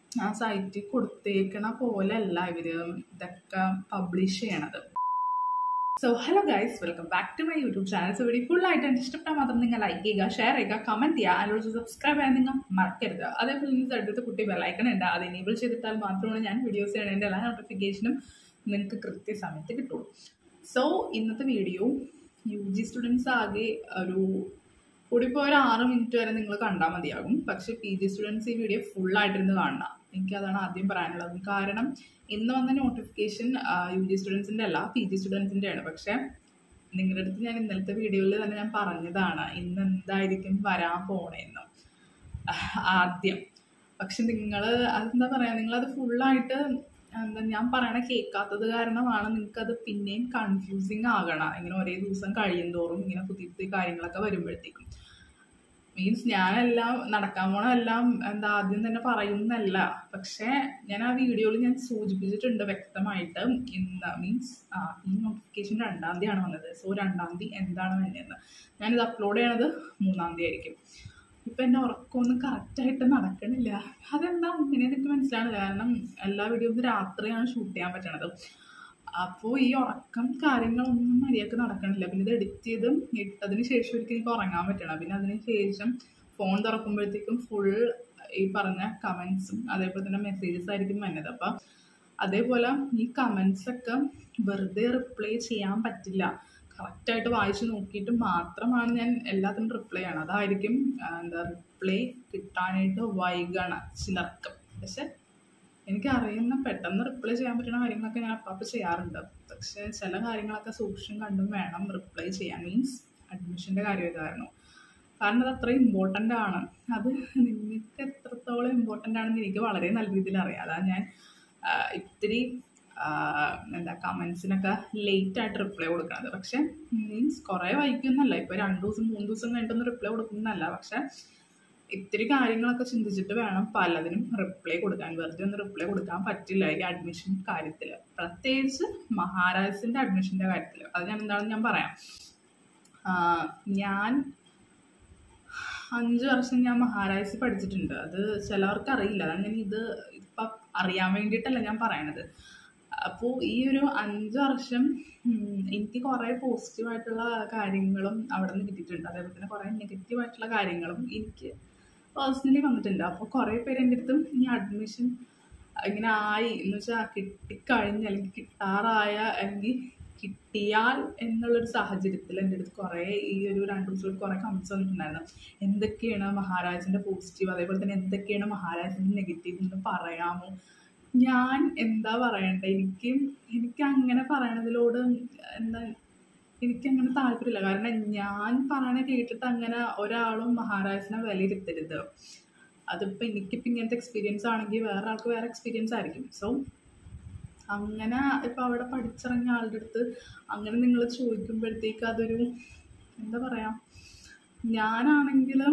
ആ സൈറ്റിൽ കൊടുത്തേക്കണ പോലെ അല്ല ഇവർ ഇതൊക്കെ പബ്ലിഷ് ചെയ്യണത് so hello guys welcome back to my YouTube channel so video full ആയിട്ട് എൻ്റെ ഇഷ്ടപ്പെട്ടാൽ മാത്രം നിങ്ങൾ ലൈക്ക് ചെയ്യുക ഷെയർ ചെയ്യുക കമൻറ്റ് ചെയ്യുക അതിനോട് സബ്സ്ക്രൈബ് ചെയ്യാൻ നിങ്ങൾ മറക്കരുത് അതേപോലെ നിങ്ങൾ അടുത്ത കുട്ടി ബെലൈക്കൺ ഉണ്ട് അത് എനേബിൾ ചെയ്തിട്ടാൽ മാത്രമാണ് ഞാൻ വീഡിയോസ് ചെയ്യണതിൻ്റെ എല്ലാ നോട്ടിഫിക്കേഷനും നിങ്ങൾക്ക് കൃത്യസമയത്ത് കിട്ടുള്ളൂ സോ ഇന്നത്തെ വീഡിയോ യു ജി സ്റ്റുഡൻസ് ആകെ ഒരു കൂടിപ്പോൾ ഒരു ആറ് മിനിറ്റ് വരെ നിങ്ങൾ കണ്ടാൽ മതിയാകും പക്ഷേ പി ജി സ്റ്റുഡൻസ് ഈ വീഡിയോ ഫുള്ളായിട്ടിരുന്ന് കാണണം എനിക്കതാണ് ആദ്യം പറയാനുള്ളത് കാരണം ഇന്ന് വന്ന നോട്ടിഫിക്കേഷൻ യു ജി സ്റ്റുഡൻസിൻ്റെ അല്ല പി ജി സ്റ്റുഡൻസിൻ്റെ ആണ് പക്ഷേ നിങ്ങളുടെ അടുത്ത് ഞാൻ ഇന്നലത്തെ വീഡിയോയിൽ തന്നെ ഞാൻ പറഞ്ഞതാണ് ഇന്ന് എന്തായിരിക്കും വരാൻ പോണേന്ന് ആദ്യം പക്ഷെ നിങ്ങൾ അതെന്താ പറയുക നിങ്ങളത് ഫുള്ളായിട്ട് എന്താ ഞാൻ പറയണ കേൾക്കാത്തത് കാരണമാണ് നിങ്ങൾക്കത് പിന്നെയും കൺഫ്യൂസിങ് ആകണം ഇങ്ങനെ ഒരേ ദിവസം കഴിയുന്തോറും ഇങ്ങനെ പുതിയ പുതിയ കാര്യങ്ങളൊക്കെ വരുമ്പോഴത്തേക്കും മീൻസ് ഞാനെല്ലാം നടക്കാൻ പോണെല്ലാം എന്താ ആദ്യം തന്നെ പറയുന്നല്ല പക്ഷേ ഞാൻ ആ വീഡിയോയിൽ ഞാൻ സൂചിപ്പിച്ചിട്ടുണ്ട് വ്യക്തമായിട്ട് ഇന്ന് മീൻസ് ആ ഈ നോട്ടിഫിക്കേഷൻ രണ്ടാം തീയതിയാണ് വന്നത് സോ രണ്ടാം തീയതി എന്താണ് വേണ്ടതെന്ന് ഞാനിത് അപ്ലോഡ് ചെയ്യണത് മൂന്നാം തീയതി ആയിരിക്കും ഇപ്പം എൻ്റെ ഉറക്കമൊന്നും കറക്റ്റായിട്ട് നടക്കണില്ല അതെന്താ ഇങ്ങനെ എനിക്ക് മനസ്സിലാണില്ല കാരണം എല്ലാ വീഡിയോസും രാത്രിയാണ് ഷൂട്ട് ചെയ്യാൻ പറ്റണത് അപ്പോൾ ഈ ഉറക്കം കാര്യങ്ങളൊന്നും മര്യാദക്ക് നടക്കണില്ല പിന്നെ ഇത് എഡിറ്റ് ചെയ്ത് ഇട്ടതിന് ശേഷം ഒരിക്കലും എനിക്ക് ഉറങ്ങാൻ പറ്റണം പിന്നെ അതിന് ശേഷം ഫോൺ തുറക്കുമ്പോഴത്തേക്കും ഫുൾ ഈ പറഞ്ഞ കമൻസും അതേപോലെ തന്നെ മെസ്സേജസ് ആയിരിക്കും വന്നത് അപ്പം അതേപോലെ ഈ കമൻസ് ഒക്കെ വെറുതെ റിപ്ലൈ ചെയ്യാൻ പറ്റില്ല കറക്റ്റായിട്ട് വായിച്ച് നോക്കിയിട്ട് മാത്രമാണ് ഞാൻ എല്ലാത്തിനും റിപ്ലൈ ചെയ്യണം അതായിരിക്കും എന്താ റിപ്ലൈ കിട്ടാനായിട്ട് വൈകണം ചിലർക്ക് പക്ഷെ എനിക്ക് അറിയുന്ന പെട്ടെന്ന് റിപ്ലൈ ചെയ്യാൻ പറ്റുന്ന കാര്യങ്ങളൊക്കെ ഞാൻ അപ്പം ചെയ്യാറുണ്ട് പക്ഷേ ചില കാര്യങ്ങളൊക്കെ സൂക്ഷ്യം കണ്ടും വേണം റിപ്ലൈ ചെയ്യാൻ മീൻസ് അഡ്മിഷൻ്റെ കാര്യം കാരണം കാരണം അത് അത്ര ഇമ്പോർട്ടൻ്റ് ആണ് അത് നിങ്ങൾക്ക് എത്രത്തോളം ഇമ്പോർട്ടൻ്റ് ആണെന്ന് എനിക്ക് വളരെ നല്ല രീതിയിൽ അറിയാം അതാണ് ഞാൻ ഇത്തിരി എന്താ കമൻസിനൊക്കെ ലേറ്റ് ആയിട്ട് റിപ്ലൈ കൊടുക്കുന്നത് പക്ഷെ മീൻസ് കുറേ വൈകുന്നല്ല ഇപ്പോൾ രണ്ട് ദിവസം മൂന്ന് ദിവസം കഴിഞ്ഞിട്ടൊന്നും റിപ്ലൈ കൊടുക്കുന്നതല്ല പക്ഷെ ഇത്തിരി കാര്യങ്ങളൊക്കെ ചിന്തിച്ചിട്ട് വേണം പലതിനും റിപ്ലൈ കൊടുക്കാൻ വെറുതെ ഒന്നും റിപ്ലൈ കൊടുക്കാൻ പറ്റില്ല ഈ അഡ്മിഷൻ കാര്യത്തിൽ പ്രത്യേകിച്ച് മഹാരാജസിൻ്റെ അഡ്മിഷൻ്റെ കാര്യത്തിൽ അത് ഞാൻ എന്താണെന്ന് ഞാൻ പറയാം ഞാൻ അഞ്ച് വർഷം ഞാൻ മഹാരാജസ് പഠിച്ചിട്ടുണ്ട് അത് ചിലവർക്ക് അറിയില്ല അതാണ് ഞാൻ ഇത് ഇപ്പം അറിയാൻ വേണ്ടിയിട്ടല്ല ഞാൻ പറയണത് അപ്പോൾ ഈ ഒരു അഞ്ച് വർഷം എനിക്ക് കുറേ പോസിറ്റീവായിട്ടുള്ള കാര്യങ്ങളും അവിടെ നിന്ന് കിട്ടിയിട്ടുണ്ട് അതേപോലെ തന്നെ കുറേ നെഗറ്റീവായിട്ടുള്ള കാര്യങ്ങളും എനിക്ക് പേഴ്സണലി വന്നിട്ടുണ്ട് അപ്പോൾ കുറേ പേര് എൻ്റെ അടുത്തും ഈ അഡ്മിഷൻ ഇങ്ങനെ ആയി എന്ന് വെച്ചാൽ കിട്ടിക്കഴിഞ്ഞ് അല്ലെങ്കിൽ കിട്ടാറായ അല്ലെങ്കിൽ കിട്ടിയാൽ എന്നുള്ളൊരു സാഹചര്യത്തിൽ എൻ്റെ അടുത്ത് കുറേ ഈ ഒരു രണ്ട് ദിവസം കുറേ കമൻസ് വന്നിട്ടുണ്ടായിരുന്നു എന്തൊക്കെയാണ് മഹാരാജിൻ്റെ പോസിറ്റീവ് അതേപോലെ തന്നെ എന്തൊക്കെയാണ് മഹാരാജിൻ്റെ നെഗറ്റീവ് എന്ന് പറയാമോ ഞാൻ എന്താ പറയണ്ടേ എനിക്ക് എനിക്ക് അങ്ങനെ പറയണതിലോട് എന്താ എനിക്കങ്ങനെ താല്പര്യമില്ല കാരണം ഞാൻ പറയണ കേട്ടിട്ട് അങ്ങനെ ഒരാളും മഹാരാജനെ വിലയിരുത്തരുത് അതിപ്പോൾ എനിക്കിപ്പോൾ ഇങ്ങനത്തെ എക്സ്പീരിയൻസ് ആണെങ്കിൽ വേറെ ആൾക്ക് വേറെ എക്സ്പീരിയൻസ് ആയിരിക്കും സോ അങ്ങനെ ഇപ്പോൾ അവിടെ പഠിച്ചിറങ്ങിയ ആളുടെ അടുത്ത് അങ്ങനെ നിങ്ങൾ ചോദിക്കുമ്പോഴത്തേക്ക് അതൊരു എന്താ പറയുക ഞാനാണെങ്കിലും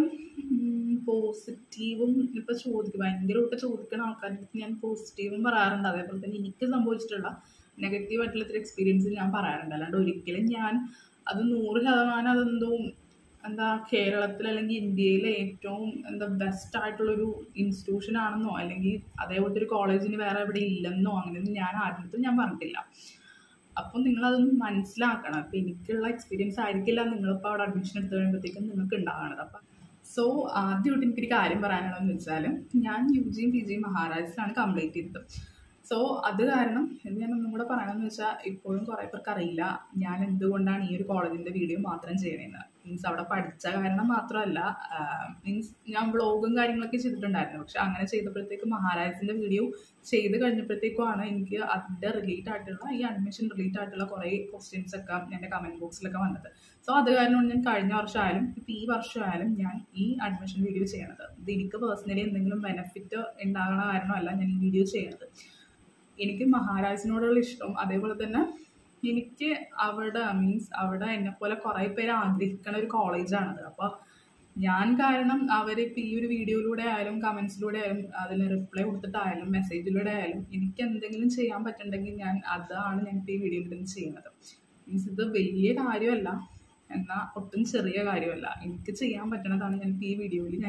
പോസിറ്റീവും ഇപ്പോൾ ചോദിക്കും ഭയങ്കരമായിട്ട് ചോദിക്കുന്ന ആൾക്കാരുടെ അടുത്ത് ഞാൻ പോസിറ്റീവും പറയാറുണ്ട് അതേപോലെ തന്നെ എനിക്ക് സംഭവിച്ചിട്ടുള്ള നെഗറ്റീവായിട്ടുള്ള ഇത്തിരി എക്സ്പീരിയൻസ് ഞാൻ പറയാറുണ്ട് അല്ലാണ്ട് ഒരിക്കലും ഞാൻ അത് നൂറ് ശതമാനം അതെന്തോ എന്താ കേരളത്തിൽ അല്ലെങ്കിൽ ഇന്ത്യയിലെ ഏറ്റവും എന്താ ബെസ്റ്റ് ആയിട്ടുള്ളൊരു ഇൻസ്റ്റിറ്റ്യൂഷൻ ആണെന്നോ അല്ലെങ്കിൽ അതേപോലത്തെ ഒരു കോളേജിന് വേറെ എവിടെ ഇല്ലെന്നോ അങ്ങനെയൊന്നും ഞാൻ ആരുടെ ഞാൻ പറഞ്ഞിട്ടില്ല അപ്പം നിങ്ങളതൊന്ന് മനസ്സിലാക്കണം അപ്പം എനിക്കുള്ള എക്സ്പീരിയൻസ് ആയിരിക്കില്ല നിങ്ങളിപ്പോൾ അവിടെ അഡ്മിഷൻ എടുത്ത് കഴിയുമ്പോഴത്തേക്കും നിങ്ങൾക്ക് ഉണ്ടാകണത് അപ്പം സോ ആദ്യമായിട്ട് എനിക്കൊരു കാര്യം പറയാനുള്ളതെന്ന് വെച്ചാൽ ഞാൻ യു ജിയും പി ജിയും മഹാരാജസിലാണ് കംപ്ലീറ്റ് ചെയ്തത് സോ അത് കാരണം എന്ന് ഞാൻ ഒന്നും കൂടെ പറയണമെന്ന് വെച്ചാൽ ഇപ്പോഴും കുറേ പേർക്ക് അറിയില്ല ഞാൻ എന്തുകൊണ്ടാണ് ഈ ഒരു കോളേജിൻ്റെ വീഡിയോ മാത്രം ചെയ്യണമെന്ന് മീൻസ് അവിടെ പഠിച്ച കാരണം മാത്രമല്ല മീൻസ് ഞാൻ വ്ളോഗും കാര്യങ്ങളൊക്കെ ചെയ്തിട്ടുണ്ടായിരുന്നു പക്ഷെ അങ്ങനെ ചെയ്തപ്പോഴത്തേക്ക് മഹാരാജസിൻ്റെ വീഡിയോ ചെയ്ത് കഴിഞ്ഞപ്പോഴത്തേക്കുമാണ് എനിക്ക് അതിൻ്റെ റിലേറ്റ് ആയിട്ടുള്ള ഈ അഡ്മിഷൻ റിലേറ്റ് ആയിട്ടുള്ള കുറേ ക്വസ്റ്റ്യൻസ് ഒക്കെ എൻ്റെ കമൻറ്റ് ബോക്സിലൊക്കെ വന്നത് സോ അത് കാരണമാണ് ഞാൻ കഴിഞ്ഞ വർഷമായാലും ഇപ്പോൾ ഈ വർഷമായാലും ഞാൻ ഈ അഡ്മിഷൻ വീഡിയോ ചെയ്യണത് ഇത് എനിക്ക് പേഴ്സണലി എന്തെങ്കിലും ബെനിഫിറ്റ് ഉണ്ടാകണ കാരണമല്ല ഞാൻ ഈ വീഡിയോ ചെയ്യണത് എനിക്ക് മഹാരാജിനോടുള്ള ഇഷ്ടം അതേപോലെ തന്നെ എനിക്ക് അവിടെ മീൻസ് അവിടെ എന്നെപ്പോലെ കുറേ പേര് ആഗ്രഹിക്കുന്ന ഒരു കോളേജാണത് അപ്പോൾ ഞാൻ കാരണം അവരിപ്പോൾ ഈ ഒരു വീഡിയോയിലൂടെ ആയാലും കമൻസിലൂടെ ആയാലും അതിന് റിപ്ലൈ കൊടുത്തിട്ടായാലും മെസ്സേജിലൂടെ ആയാലും എനിക്ക് എന്തെങ്കിലും ചെയ്യാൻ പറ്റുന്നുണ്ടെങ്കിൽ ഞാൻ അതാണ് ഞാൻ ഇപ്പോൾ ഈ വീഡിയോയിൽ നിന്ന് ചെയ്യുന്നത് മീൻസ് ഇത് വലിയ കാര്യമല്ല എന്നാൽ ഒട്ടും ചെറിയ കാര്യമല്ല എനിക്ക് ചെയ്യാൻ പറ്റണതാണ് ഞാൻ ഈ വീഡിയോയിൽ ഞാൻ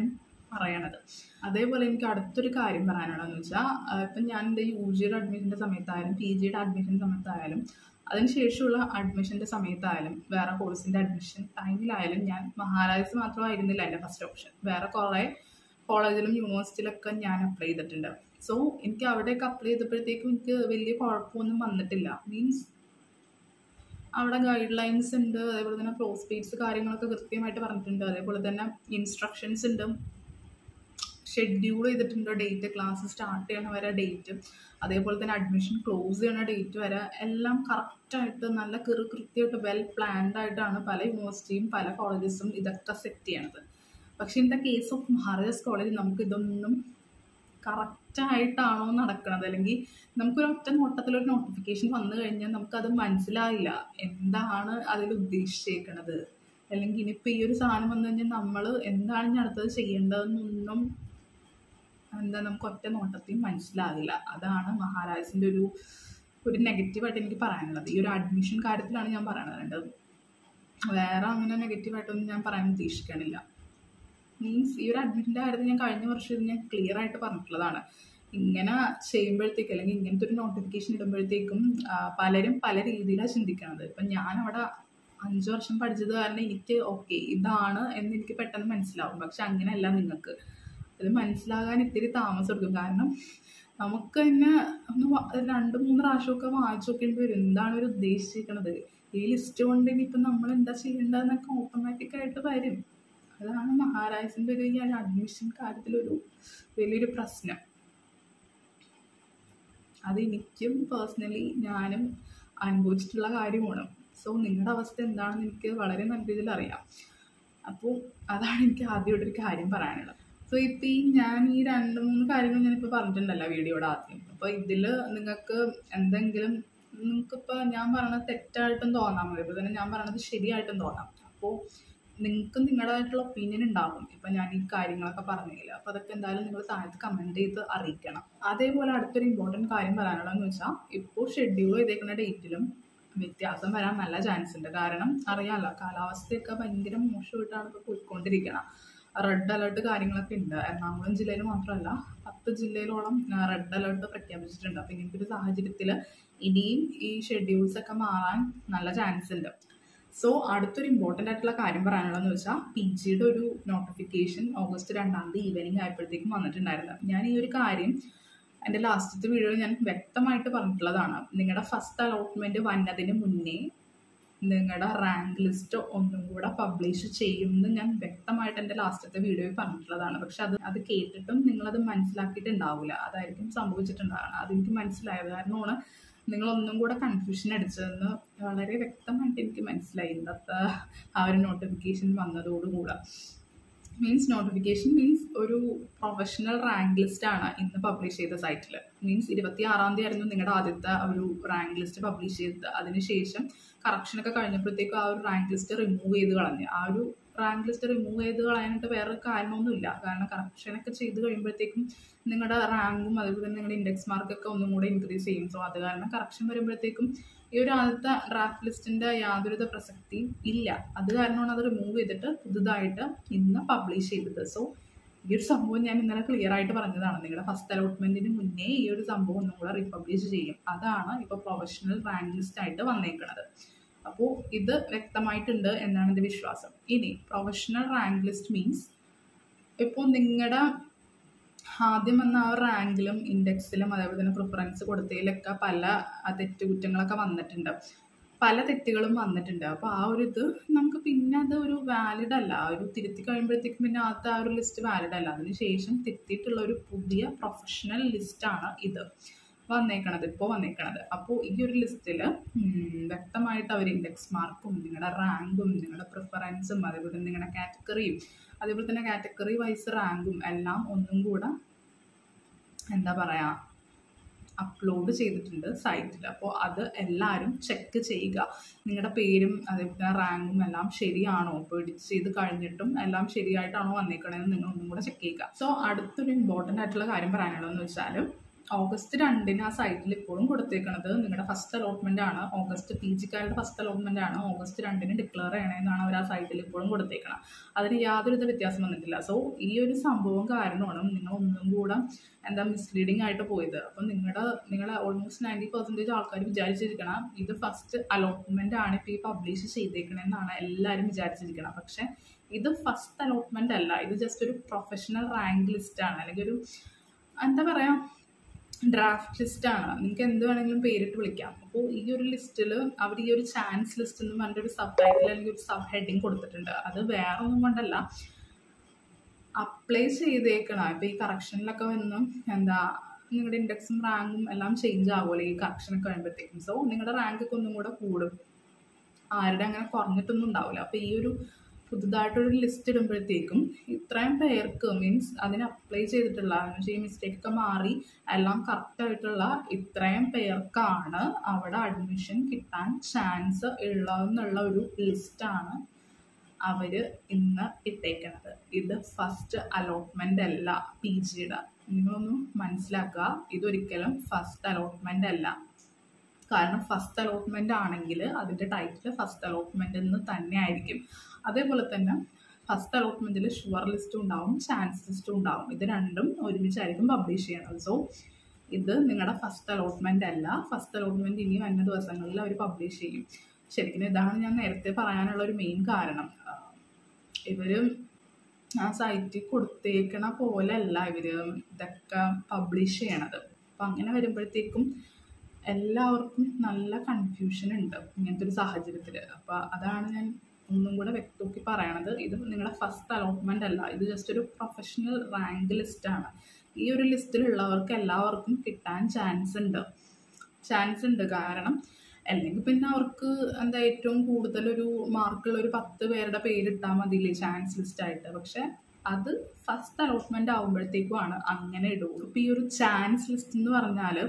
പറയണത് അതേപോലെ എനിക്ക് അടുത്തൊരു കാര്യം പറയാനുള്ളതെന്ന് വെച്ചാൽ ഇപ്പം ഞാൻ എൻ്റെ യു ജിയുടെ അഡ്മിഷൻ്റെ സമയത്തായാലും പി ജിയുടെ അഡ്മിഷൻ സമയത്തായാലും അതിനുശേഷമുള്ള അഡ്മിഷൻ്റെ സമയത്തായാലും വേറെ കോഴ്സിൻ്റെ അഡ്മിഷൻ ടൈമിലായാലും ഞാൻ മഹാരാജാസ് മാത്രമായിരുന്നില്ല എൻ്റെ ഫസ്റ്റ് ഓപ്ഷൻ വേറെ കുറേ കോളേജിലും യൂണിവേഴ്സിറ്റിയിലൊക്കെ ഞാൻ അപ്ലൈ ചെയ്തിട്ടുണ്ട് സോ എനിക്ക് അവിടെയൊക്കെ അപ്ലൈ ചെയ്തപ്പോഴത്തേക്കും എനിക്ക് വലിയ കുഴപ്പമൊന്നും വന്നിട്ടില്ല മീൻസ് അവിടെ ഗൈഡ് ലൈൻസ് ഉണ്ട് അതേപോലെ തന്നെ പ്രോസ്പേറ്റ്സ് കാര്യങ്ങളൊക്കെ കൃത്യമായിട്ട് പറഞ്ഞിട്ടുണ്ട് അതേപോലെ തന്നെ ഇൻസ്ട്രക്ഷൻസ് ഉണ്ട് ഷെഡ്യൂൾ ചെയ്തിട്ടുണ്ട് ഡേറ്റ് ക്ലാസ് സ്റ്റാർട്ട് ചെയ്യണ വരെ ഡേറ്റ് അതേപോലെ തന്നെ അഡ്മിഷൻ ക്ലോസ് ചെയ്യണ ഡേറ്റ് വരെ എല്ലാം കറക്റ്റായിട്ട് നല്ല കൃ കൃത്യമായിട്ട് വെൽ പ്ലാൻഡ് ആയിട്ടാണ് പല യൂണിവേഴ്സിറ്റിയും പല കോളേജസും ഇതൊക്കെ സെറ്റ് ചെയ്യണത് പക്ഷേ in the case of Maharajas college നമുക്ക് ഇതൊന്നും കറക്റ്റായിട്ടാണോ നടക്കുന്നത് അല്ലെങ്കിൽ നമുക്കൊരു ഒറ്റ നോട്ടത്തിലൊരു നോട്ടിഫിക്കേഷൻ വന്നു കഴിഞ്ഞാൽ നമുക്കത് മനസ്സിലായില്ല എന്താണ് അതിൽ ഉദ്ദേശിച്ചേക്കണത് അല്ലെങ്കിൽ ഇനിയിപ്പോൾ ഈ ഒരു സാധനം വന്നു കഴിഞ്ഞാൽ നമ്മൾ എന്താണ് ഇനി അടുത്തത് ചെയ്യേണ്ടതെന്നൊന്നും എന്താ നമുക്ക് ഒറ്റ നോട്ടത്തിൽ മനസ്സിലാകില്ല അതാണ് മഹാരാജസിൻ്റെ ഒരു ഒരു നെഗറ്റീവായിട്ട് എനിക്ക് പറയാനുള്ളത് ഈ ഒരു അഡ്മിഷൻ കാര്യത്തിലാണ് ഞാൻ പറയണത് വേറെ അങ്ങനെ നെഗറ്റീവായിട്ടൊന്നും ഞാൻ പറയാൻ ഉദ്ദേശിക്കണില്ല മീൻസ് ഈ ഒരു അഡ്മിഷൻ്റെ കാര്യത്തിൽ ഞാൻ കഴിഞ്ഞ വർഷം ഇത് ഞാൻ ക്ലിയർ ആയിട്ട് പറഞ്ഞിട്ടുള്ളതാണ് ഇങ്ങനെ ചെയ്യുമ്പോഴത്തേക്ക് അല്ലെങ്കിൽ ഇങ്ങനത്തെ ഒരു നോട്ടിഫിക്കേഷൻ ഇടുമ്പോഴത്തേക്കും പലരും പല രീതിയിലാണ് ചിന്തിക്കണത് ഇപ്പം ഞാൻ അവിടെ അഞ്ച് വർഷം പഠിച്ചത് കാരണം എനിക്ക് ഓക്കെ ഇതാണ് എന്ന് എനിക്ക് പെട്ടെന്ന് മനസ്സിലാവും പക്ഷെ അങ്ങനെയല്ല നിങ്ങൾക്ക് അത് മനസ്സിലാകാൻ ഇത്തിരി താമസം എടുക്കും കാരണം നമുക്ക് തന്നെ ഒന്ന് രണ്ട് മൂന്ന് പ്രാവശ്യമൊക്കെ വായിച്ചു നോക്കേണ്ടി വരും എന്താണ് ഒരു ഉദ്ദേശിച്ചിരിക്കണത് ഈ ലിസ്റ്റ് കൊണ്ട് ഇനിയിപ്പം നമ്മൾ എന്താ ചെയ്യേണ്ടതെന്നൊക്കെ ഓട്ടോമാറ്റിക്കായിട്ട് വരും അതാണ് മഹാരാജസിൻ്റെ ഒരു ഈ അഡ്മിഷൻ കാര്യത്തിലൊരു വലിയൊരു പ്രശ്നം അത് എനിക്കും പേഴ്സണലി ഞാനും അനുഭവിച്ചിട്ടുള്ള കാര്യമാണ് സോ നിങ്ങളുടെ അവസ്ഥ എന്താണെന്ന് എനിക്ക് വളരെ നല്ല രീതിയിൽ അറിയാം അപ്പോൾ അതാണ് എനിക്ക് ആദ്യമായിട്ടൊരു കാര്യം പറയാനുള്ളത് സോ ഇപ്പം ഈ ഞാൻ ഈ രണ്ട് മൂന്ന് കാര്യങ്ങൾ ഞാനിപ്പോൾ പറഞ്ഞിട്ടുണ്ടല്ലോ വീഡിയോയുടെ ആദ്യം അപ്പോൾ ഇതിൽ നിങ്ങൾക്ക് എന്തെങ്കിലും നിങ്ങൾക്കിപ്പോൾ ഞാൻ പറയണത് തെറ്റായിട്ടും തോന്നാം അതേപോലെ തന്നെ ഞാൻ പറയണത് ശരിയായിട്ടും തോന്നാം അപ്പോൾ നിങ്ങൾക്ക് നിങ്ങളുടേതായിട്ടുള്ള ഒപ്പീനിയൻ ഉണ്ടാകും ഇപ്പം ഞാൻ ഈ കാര്യങ്ങളൊക്കെ പറഞ്ഞില്ല അപ്പോൾ അതൊക്കെ എന്തായാലും നിങ്ങൾ താഴത്ത് കമൻറ്റ് ചെയ്ത് അറിയിക്കണം അതേപോലെ അടുത്തൊരു ഇമ്പോർട്ടൻറ്റ് കാര്യം പറയാനുള്ളതെന്ന് വെച്ചാൽ ഇപ്പോൾ ഷെഡ്യൂൾ ചെയ്തേക്കുന്ന ഡേറ്റിലും വ്യത്യാസം വരാൻ നല്ല ചാൻസ് ഉണ്ട് കാരണം അറിയാമല്ലോ കാലാവസ്ഥയൊക്കെ ഭയങ്കര മോശമായിട്ടാണ് ഇപ്പോൾ പോയിക്കൊണ്ടിരിക്കണം റെഡ് അലേർട്ട് കാര്യങ്ങളൊക്കെ ഉണ്ട് എറണാകുളം ജില്ലയിൽ മാത്രമല്ല പത്ത് ജില്ലയിലോളം റെഡ് അലേർട്ട് പ്രഖ്യാപിച്ചിട്ടുണ്ട് അപ്പോൾ ഇങ്ങനത്തെ ഒരു സാഹചര്യത്തിൽ ഇനിയും ഈ ഷെഡ്യൂൾസ് ഒക്കെ മാറാൻ നല്ല ചാൻസ് ഉണ്ട് സോ അടുത്തൊരു ഇമ്പോർട്ടൻ്റ് ആയിട്ടുള്ള കാര്യം പറയാനുള്ളതെന്ന് വെച്ചാൽ പി ജിയുടെ ഒരു നോട്ടിഫിക്കേഷൻ ഓഗസ്റ്റ് രണ്ടാം തീയതി ഈവനിങ് ആയപ്പോഴത്തേക്കും വന്നിട്ടുണ്ടായിരുന്നു ഞാൻ ഈ ഒരു കാര്യം എൻ്റെ ലാസ്റ്റത്തെ വീഡിയോയിൽ ഞാൻ വ്യക്തമായിട്ട് പറഞ്ഞിട്ടുള്ളതാണ് നിങ്ങളുടെ ഫസ്റ്റ് അലോട്ട്മെൻറ്റ് വന്നതിന് മുന്നേ നിങ്ങളുടെ റാങ്ക് ലിസ്റ്റ് ഒന്നും കൂടെ പബ്ലിഷ് ചെയ്യുമെന്ന് ഞാൻ വ്യക്തമായിട്ട് എൻ്റെ ലാസ്റ്റത്തെ വീഡിയോയിൽ പറഞ്ഞിട്ടുള്ളതാണ് പക്ഷെ അത് അത് കേട്ടിട്ടും നിങ്ങളത് മനസ്സിലാക്കിയിട്ടുണ്ടാവില്ല അതായിരിക്കും സംഭവിച്ചിട്ടുണ്ടാകണം അതെനിക്ക് മനസ്സിലായത് കാരണമാണ് നിങ്ങളൊന്നും കൂടെ കൺഫ്യൂഷൻ അടിച്ചതെന്ന് വളരെ വ്യക്തമായിട്ട് എനിക്ക് മനസ്സിലായി ഇന്നത്തെ ആ ഒരു നോട്ടിഫിക്കേഷൻ വന്നതോടുകൂടെ മീൻസ് നോട്ടിഫിക്കേഷൻ മീൻസ് ഒരു പ്രൊഫഷണൽ റാങ്ക് ലിസ്റ്റ് ആണ് ഇന്ന് പബ്ലിഷ് ചെയ്ത സൈറ്റിൽ മീൻസ് ഇരുപത്തി ആറാം തീയതി ആയിരുന്നു നിങ്ങളുടെ ആദ്യത്തെ ഒരു റാങ്ക് ലിസ്റ്റ് പബ്ലിഷ് ചെയ്തത് അതിനുശേഷം കറക്ഷനൊക്കെ കഴിഞ്ഞപ്പോഴത്തേക്കും ആ ഒരു റാങ്ക് ലിസ്റ്റ് റിമൂവ് ചെയ്ത് കളഞ്ഞു ആ ഒരു റാങ്ക് ലിസ്റ്റ് റിമൂവ് ചെയ്ത് കളയാനായിട്ട് വേറെ കാരണമൊന്നുമില്ല കാരണം കറക്ഷനൊക്കെ ചെയ്ത് കഴിയുമ്പോഴത്തേക്കും നിങ്ങളുടെ റാങ്കും അതുപോലെ തന്നെ നിങ്ങളുടെ ഇൻഡെക്സ് മാർക്കൊക്കെ ഒന്നും കൂടെ ഇൻക്രീസ് ചെയ്യും സോ അത് കാരണം കറക്ഷൻ വരുമ്പോഴത്തേക്കും ഈ ഒരു ആദ്യത്തെ ഡ്രാഫ്റ്റ് ലിസ്റ്റിൻ്റെ യാതൊരുവിധ പ്രസക്തിയും ഇല്ല അത് കാരണമാണ് അത് റിമൂവ് ചെയ്തിട്ട് പുതുതായിട്ട് ഇന്ന് പബ്ലിഷ് ചെയ്തത് സോ ഈ ഒരു സംഭവം ഞാൻ ഇന്നലെ ക്ലിയർ ആയിട്ട് പറഞ്ഞതാണ് നിങ്ങളുടെ ഫസ്റ്റ് അലോട്ട്മെൻറ്റിന് മുന്നേ ഈ ഒരു സംഭവം ഒന്നും കൂടെ റീപബ്ലിഷ് ചെയ്യും അതാണ് ഇപ്പോൾ പ്രൊഫഷണൽ റാങ്ക് ലിസ്റ്റ് ആയിട്ട് വന്നേക്കുന്നത് അപ്പോൾ ഇത് വ്യക്തമായിട്ടുണ്ട് എന്നാണ് എൻ്റെ വിശ്വാസം ഇനി പ്രൊഫഷണൽ റാങ്ക് ലിസ്റ്റ് മീൻസ് ഇപ്പോൾ നിങ്ങളുടെ ആദ്യം വന്ന ആ റാങ്കിലും ഇൻഡെക്സിലും അതേപോലെ തന്നെ പ്രിഫറൻസ് കൊടുത്തതിലൊക്കെ പല തെറ്റുകുറ്റങ്ങളൊക്കെ വന്നിട്ടുണ്ട് പല തെറ്റുകളും വന്നിട്ടുണ്ട് അപ്പോൾ ആ ഒരു ഇത് നമുക്ക് പിന്നെ അത് ഒരു വാലിഡ് അല്ല ആ ഒരു തിരുത്തി കഴിയുമ്പോഴത്തേക്കും പിന്നെ ആദ്യത്തെ ആ ഒരു ലിസ്റ്റ് വാലിഡ് അല്ല അതിന് ശേഷം തിരുത്തിയിട്ടുള്ള ഒരു പുതിയ പ്രൊഫഷണൽ ലിസ്റ്റാണ് ഇത് വന്നേക്കണത് ഇപ്പോൾ വന്നേക്കണത് അപ്പോൾ ഈ ഒരു ലിസ്റ്റിൽ വ്യക്തമായിട്ട് അവർ ഇൻഡെക്സ് മാർക്കും നിങ്ങളുടെ റാങ്കും നിങ്ങളുടെ പ്രിഫറൻസും അതേപോലെ തന്നെ നിങ്ങളുടെ കാറ്റഗറിയും അതേപോലെ തന്നെ കാറ്റഗറി വൈസ് റാങ്കും എല്ലാം ഒന്നും കൂടെ എന്താ പറയുക അപ്ലോഡ് ചെയ്തിട്ടുണ്ട് സൈറ്റിൽ അപ്പോൾ അത് എല്ലാവരും ചെക്ക് ചെയ്യുക നിങ്ങളുടെ പേരും അതേപോലെ റാങ്കും എല്ലാം ശരിയാണോ ഇപ്പോൾ എഡിറ്റ് ചെയ്ത് കഴിഞ്ഞിട്ടും എല്ലാം ശരിയായിട്ടാണോ വന്നേക്കണതെന്ന് നിങ്ങൾ ഒന്നും കൂടെ ചെക്ക് ചെയ്യുക സോ അടുത്തൊരു ഇമ്പോർട്ടൻ്റ് ആയിട്ടുള്ള കാര്യം പറയാനുള്ളതെന്ന് വെച്ചാൽ ഓഗസ്റ്റ് രണ്ടിന് ആ സൈറ്റിൽ ഇപ്പോഴും കൊടുത്തേക്കണത് നിങ്ങളുടെ ഫസ്റ്റ് അലോട്ട്മെന്റ് ആണ് ഓഗസ്റ്റ് പി ജിക്കാരുടെ ഫസ്റ്റ് അലോട്ട്മെന്റ് ആണ് ഓഗസ്റ്റ് രണ്ടിന് ഡിക്ലെയർ ചെയ്യണമെന്നാണ് അവർ ആ സൈറ്റിൽ ഇപ്പോഴും കൊടുത്തേക്കണം അതിന് യാതൊരുവിധ വ്യത്യാസം വന്നിട്ടില്ല സോ ഈ ഒരു സംഭവം കാരണമാണ് നിങ്ങൾ ഒന്നും കൂടെ എന്താ മിസ്ലീഡിങ് ആയിട്ട് പോയത് അപ്പം നിങ്ങളുടെ നിങ്ങളെ ഓൾമോസ്റ്റ് നയൻറ്റി പെർസെൻറ്റേജ് ആൾക്കാർ വിചാരിച്ചിരിക്കണം ഇത് ഫസ്റ്റ് അലോട്ട്മെന്റ് ആണ് ഇപ്പോൾ ഈ പബ്ലിഷ് ചെയ്തേക്കണമെന്നാണ് എല്ലാവരും വിചാരിച്ചിരിക്കണം പക്ഷെ ഇത് ഫസ്റ്റ് അലോട്ട്മെന്റ് അല്ല ഇത് ജസ്റ്റ് ഒരു പ്രൊഫഷണൽ റാങ്ക് ലിസ്റ്റ് ആണ് അല്ലെങ്കിൽ ഒരു എന്താ പറയാ ഡ്രാഫ്റ്റ് ലിസ്റ്റ് ആണ് നിങ്ങൾക്ക് എന്ത് വേണമെങ്കിലും പേരിട്ട് വിളിക്കാം അപ്പോൾ ഈ ഒരു ലിസ്റ്റിൽ അവർ ഈ ഒരു ചാൻസ് ലിസ്റ്റ് എന്ന് പറഞ്ഞിട്ട് ഒരു സബ് ടൈറ്റിൽ അല്ലെങ്കിൽ ഒരു സബ് ഹെഡിങ് കൊടുത്തിട്ടുണ്ട് അത് വേറെ ഒന്നും കൊണ്ടല്ല അപ്ലൈ ചെയ്തേക്കണം ഇപ്പോൾ ഈ കറക്ഷനിലൊക്കെ വന്ന് എന്താ നിങ്ങളുടെ ഇൻഡെക്സും റാങ്കും എല്ലാം ചേഞ്ച് ആകുമല്ലോ ഈ കറക്ഷനൊക്കെ വരുമ്പോഴത്തേക്കും സോ നിങ്ങളുടെ റാങ്ക് ഒക്കെ ഒന്നും കൂടെ കൂടും ആരുടെ അങ്ങനെ കുറഞ്ഞിട്ടൊന്നും ഉണ്ടാവില്ല അപ്പോൾ ഈ ഒരു പുതുതായിട്ടൊരു ലിസ്റ്റ് ഇടുമ്പോഴത്തേക്കും ഇത്രയും പേർക്ക് മീൻസ് അതിന് അപ്ലൈ ചെയ്തിട്ടുള്ള ഈ മിസ്റ്റേക്ക് ഒക്കെ മാറി എല്ലാം കറക്റ്റ് ആയിട്ടുള്ള ഇത്രയും പേർക്കാണ് അവിടെ അഡ്മിഷൻ കിട്ടാൻ ചാൻസ് ഉള്ളതെന്നുള്ള ഒരു ലിസ്റ്റാണ് അവർ ഇന്ന് ഇട്ടേക്കണത് ഇത് ഫസ്റ്റ് അലോട്ട്മെൻ്റ് അല്ല പി ജിയുടെ നിങ്ങളൊന്ന് മനസ്സിലാക്കുക ഇതൊരിക്കലും ഫസ്റ്റ് അലോട്ട്മെൻ്റ് അല്ല കാരണം ഫസ്റ്റ് അലോട്ട്മെൻ്റ് ആണെങ്കിൽ അതിൻ്റെ ടൈറ്റിൽ ഫസ്റ്റ് അലോട്ട്മെൻ്റ് എന്ന് തന്നെ ആയിരിക്കും അതേപോലെ തന്നെ ഫസ്റ്റ് അലോട്ട്മെൻറ്റിൽ ഷുവർ ലിസ്റ്റും ഉണ്ടാവും ചാൻസ് ലിസ്റ്റും ഉണ്ടാവും ഇത് രണ്ടും ഒരുമിച്ചായിരിക്കും പബ്ലിഷ് ചെയ്യണത് സോ ഇത് നിങ്ങളുടെ ഫസ്റ്റ് അലോട്ട്മെൻ്റ് അല്ല ഫസ്റ്റ് അലോട്ട്മെൻറ്റ് ഇനി വരുന്ന ദിവസങ്ങളിൽ അവർ പബ്ലിഷ് ചെയ്യും ശരിക്കും ഇതാണ് ഞാൻ നേരത്തെ പറയാനുള്ള ഒരു മെയിൻ കാരണം ഇവർ ആ സൈറ്റിൽ കൊടുത്തേക്കണ പോലെ അല്ല ഇവർ ഇതൊക്കെ പബ്ലിഷ് ചെയ്യണത് അപ്പം അങ്ങനെ വരുമ്പോഴത്തേക്കും എല്ലാവർക്കും നല്ല കൺഫ്യൂഷൻ ഉണ്ട് ഇങ്ങനത്തെ ഒരു സാഹചര്യത്തിൽ അപ്പോൾ അതാണ് ഞാൻ ഒന്നും കൂടെ വ്യക്തമാക്കി പറയണത് ഇത് നിങ്ങളുടെ ഫസ്റ്റ് അലോട്ട്മെൻ്റ് അല്ല ഇത് ജസ്റ്റ് ഒരു പ്രൊഫഷണൽ റാങ്ക് ലിസ്റ്റാണ് ഈ ഒരു ലിസ്റ്റിലുള്ളവർക്ക് എല്ലാവർക്കും കിട്ടാൻ ചാൻസ് ഉണ്ട് ചാൻസ് ഉണ്ട് കാരണം അല്ലെങ്കിൽ പിന്നെ അവർക്ക് എന്താ ഏറ്റവും കൂടുതലൊരു മാർക്കുള്ള ഒരു പത്ത് പേരുടെ പേരിട്ടാൽ മതിയില്ലേ ചാൻസ് ലിസ്റ്റായിട്ട് പക്ഷെ അത് ഫസ്റ്റ് അലോട്ട്മെൻ്റ് ആകുമ്പോഴത്തേക്കുമാണ് അങ്ങനെ ഇടുള്ളൂ ഇപ്പോൾ ഈ ഒരു ചാൻസ് ലിസ്റ്റ് എന്ന് പറഞ്ഞാൽ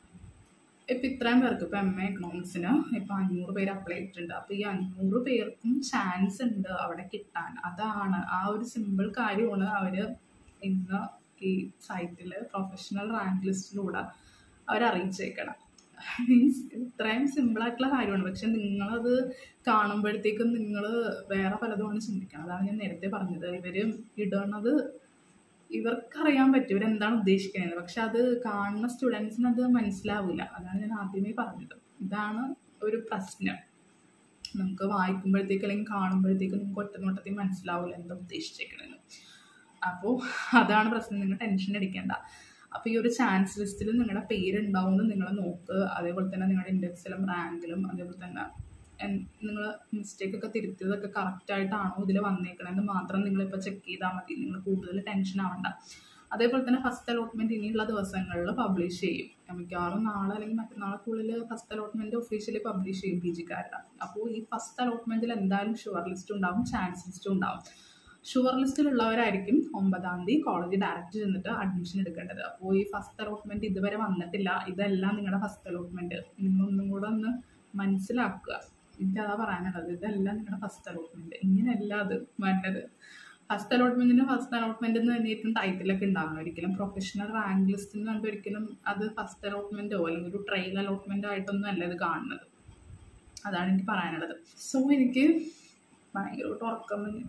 ഇപ്പം ഇത്രയും പേർക്ക് ഇപ്പം എം എ എക്കണോമിക്സിന് ഇപ്പം അഞ്ഞൂറ് പേര് അപ്ലൈ ചെയ്തിട്ടുണ്ട് അപ്പോൾ ഈ അഞ്ഞൂറ് പേർക്കും ചാൻസ് ഉണ്ട് അവിടെ കിട്ടാൻ അതാണ് ആ ഒരു സിമ്പിൾ കാര്യമാണ് അവർ ഇന്ന് ഈ സൈറ്റിൽ പ്രൊഫഷണൽ റാങ്ക് ലിസ്റ്റിലൂടെ അവർ അറിയിച്ചേക്കണം മീൻസ് ഇത്രയും സിമ്പിളായിട്ടുള്ള കാര്യമാണ് പക്ഷെ നിങ്ങളത് കാണുമ്പോഴത്തേക്കും നിങ്ങൾ വേറെ പലതുമാണ് ചിന്തിക്കണം അതാണ് ഞാൻ നേരത്തെ പറഞ്ഞത് ഇവർ ഇടണത് ഇവർക്കറിയാൻ പറ്റും ഇവരെന്താണ് ഉദ്ദേശിക്കുന്നത് പക്ഷെ അത് കാണുന്ന സ്റ്റുഡൻസിന് അത് മനസ്സിലാവില്ല അതാണ് ഞാൻ ആദ്യമേ പറഞ്ഞത് ഇതാണ് ഒരു പ്രശ്നം നമുക്ക് വായിക്കുമ്പോഴത്തേക്ക് അല്ലെങ്കിൽ കാണുമ്പോഴത്തേക്ക് നിങ്ങൾക്ക് ഒറ്റ നോട്ടത്തിൽ മനസ്സിലാവില്ല എന്താ ഉദ്ദേശിച്ചേക്കണെന്ന് അപ്പോൾ അതാണ് പ്രശ്നം നിങ്ങൾ ടെൻഷൻ അടിക്കേണ്ട അപ്പോൾ ഈ ഒരു ചാൻസ് ലിസ്റ്റിൽ നിങ്ങളുടെ പേരുണ്ടാവുമെന്ന് നിങ്ങൾ നോക്ക് അതേപോലെ തന്നെ നിങ്ങളുടെ ഇൻഡെക്സിലും റാങ്കിലും അതേപോലെ തന്നെ നിങ്ങൾ മിസ്റ്റേക്ക് ഒക്കെ തിരുത്തിയതൊക്കെ കറക്റ്റ് ആയിട്ടാണോ ഇതിൽ വന്നേക്കണമെന്ന് മാത്രം നിങ്ങളിപ്പോൾ ചെക്ക് ചെയ്താൽ മതി നിങ്ങൾ കൂടുതൽ ടെൻഷൻ ആവണ്ട അതേപോലെ തന്നെ ഫസ്റ്റ് അലോട്ട്മെൻറ്റ് ഇനിയുള്ള ദിവസങ്ങളിൽ പബ്ലിഷ് ചെയ്യും മിക്കവാറും നാളെ അല്ലെങ്കിൽ മറ്റന്നാളെക്കുള്ളിൽ ഫസ്റ്റ് അലോട്ട്മെൻറ്റ് ഒഫീഷ്യലി പബ്ലിഷ് ചെയ്യും പി ജിക്കാരുടെ അപ്പോൾ ഈ ഫസ്റ്റ് അലോട്ട്മെൻറ്റിൽ എന്തായാലും ഷുവർ ലിസ്റ്റ് ഉണ്ടാവും ചാൻസ് ലിസ്റ്റും ഉണ്ടാവും ഷുവർ ലിസ്റ്റിലുള്ളവരായിരിക്കും ഒമ്പതാം തീയതി കോളേജ് ഡയറക്റ്റ് ചെന്നിട്ട് അഡ്മിഷൻ എടുക്കേണ്ടത് അപ്പോൾ ഈ ഫസ്റ്റ് അലോട്ട്മെൻറ്റ് ഇതുവരെ വന്നിട്ടില്ല ഇതെല്ലാം നിങ്ങളുടെ ഫസ്റ്റ് അലോട്ട്മെൻറ്റ് നിങ്ങളൊന്നും കൂടെ ഒന്ന് മനസ്സിലാക്കുക എനിക്കതാ പറയാനുള്ളത് ഇതെല്ലാം നിങ്ങളുടെ ഫസ്റ്റ് അലോട്ട്മെൻറ്റ് ഇങ്ങനെയല്ല അത് വേണ്ടത് ഫസ്റ്റ് അലോട്ട്മെൻറ്റിന് ഫസ്റ്റ് അലോട്ട്മെൻറ്റ് എന്ന് തന്നെയായിരിക്കും ടൈറ്റിലൊക്കെ ഉണ്ടാകുന്നത് ഒരിക്കലും പ്രൊഫഷണൽ റാങ്ക് ലിസ്റ്റ് എന്ന് പറഞ്ഞിട്ട് ഒരിക്കലും അത് ഫസ്റ്റ് അലോട്ട്മെൻറ്റോ അല്ലെങ്കിൽ ഒരു ട്രയൽ അലോട്ട്മെൻറ്റോ ആയിട്ടൊന്നും അല്ല ഇത് കാണുന്നത് അതാണ് എനിക്ക് പറയാനുള്ളത് സോ എനിക്ക് ഭയങ്കരമായിട്ട് ഉറക്കം വന്നു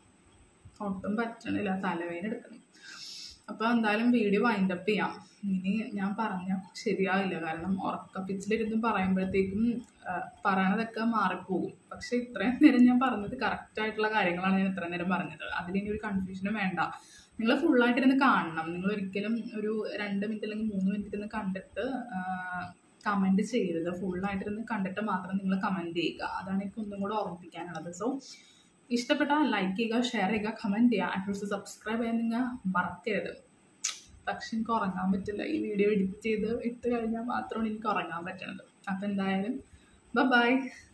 ഒട്ടും പറ്റണില്ല തലവേദന എടുക്കണം അപ്പോൾ എന്തായാലും വീഡിയോ വൈൻഡപ്പ് ചെയ്യാം ഇനി ഞാൻ പറഞ്ഞാൽ ശരിയാവില്ല കാരണം ഉറക്കപ്പിച്ചിലിരുന്ന് പറയുമ്പോഴത്തേക്കും പറയണതൊക്കെ മാറിപ്പോകും പക്ഷെ ഇത്രയും നേരം ഞാൻ പറഞ്ഞത് കറക്റ്റ് ആയിട്ടുള്ള കാര്യങ്ങളാണ് ഞാൻ ഇത്രയും നേരം പറഞ്ഞത് അതിലിനി ഒരു കൺഫ്യൂഷനും വേണ്ട നിങ്ങൾ ഫുള്ളായിട്ടിരുന്ന് കാണണം നിങ്ങൾ ഒരിക്കലും ഒരു രണ്ട് മിനിറ്റ് അല്ലെങ്കിൽ മൂന്ന് മിനിറ്റ് ഇരുന്ന് കണ്ടിട്ട് കമൻറ്റ് ചെയ്യരുത് ഫുള്ളായിട്ടിരുന്ന് കണ്ടിട്ട് മാത്രം നിങ്ങൾ കമൻറ്റ് ചെയ്യുക അതാണ് എനിക്ക് ഒന്നും കൂടെ ഓർമ്മിപ്പിക്കാനുള്ളത് സോ ഇഷ്ടപ്പെട്ടാൽ ലൈക്ക് ചെയ്യുക ഷെയർ ചെയ്യുക കമൻറ്റ് ചെയ്യുക അറ്റ്ലീസ്റ്റ് സബ്സ്ക്രൈബ് ചെയ്യാൻ നിങ്ങൾ മറക്കരുത് പക്ഷെ എനിക്ക് ഉറങ്ങാൻ പറ്റില്ല ഈ വീഡിയോ എഡിറ്റ് ചെയ്ത് ഇട്ട് കഴിഞ്ഞാൽ മാത്രമാണ് എനിക്ക് ഉറങ്ങാൻ പറ്റുന്നത് അപ്പം എന്തായാലും ബൈ